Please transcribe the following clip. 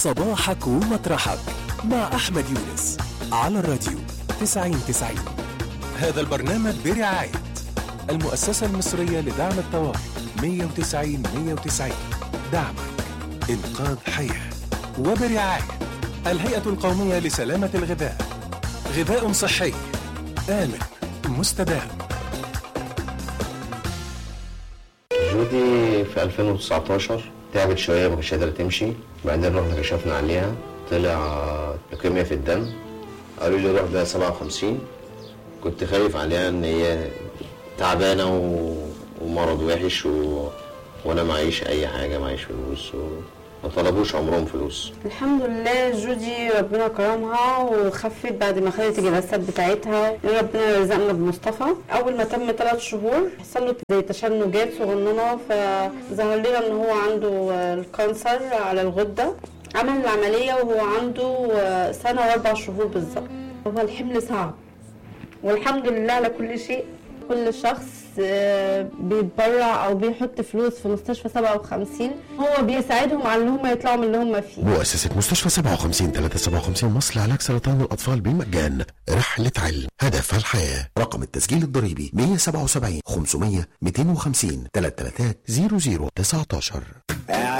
صباحك ومطرحك مع أحمد يونس على الراديو 90 90 هذا البرنامج برعاية المؤسسة المصرية لدعم الطوارئ 190 190 دعمك إنقاذ حياة وبرعاية الهيئة القومية لسلامة الغذاء غذاء صحي آمن مستدام جودي في 2019 تعبت شوية ما كانتش قادرة تمشي بعدين رحنا كشفنا عليها طلع لوكيميا في الدم قالوا لي روح بقى 57 كنت خايف عليها ان هي تعبانة و... ومرض وحش و... وانا معيش اي حاجة معيش فلوس وما طلبوش عمرهم فلوس الحمد لله جودي ربنا كرمها وخفت بعد ما خدت الجلسات بتاعتها ربنا رزقنا بمصطفى اول ما تم ثلاث شهور حصل له زي تشنجات صغننه فظهر لنا ان هو عنده الكانسر على الغده عمل العمليه وهو عنده سنه واربع شهور بالظبط هو الحمل صعب والحمد لله على كل شيء كل شخص آه، بيتبرع او بيحط فلوس في مستشفى 57 هو بيساعدهم على ان هم يطلعوا من اللي هم فيه مؤسسة مستشفى 57 357 مصر لعلاج سرطان الأطفال بالمجان رحلة علم هدفها الحياة رقم التسجيل الضريبي 177 500 250 333 00 19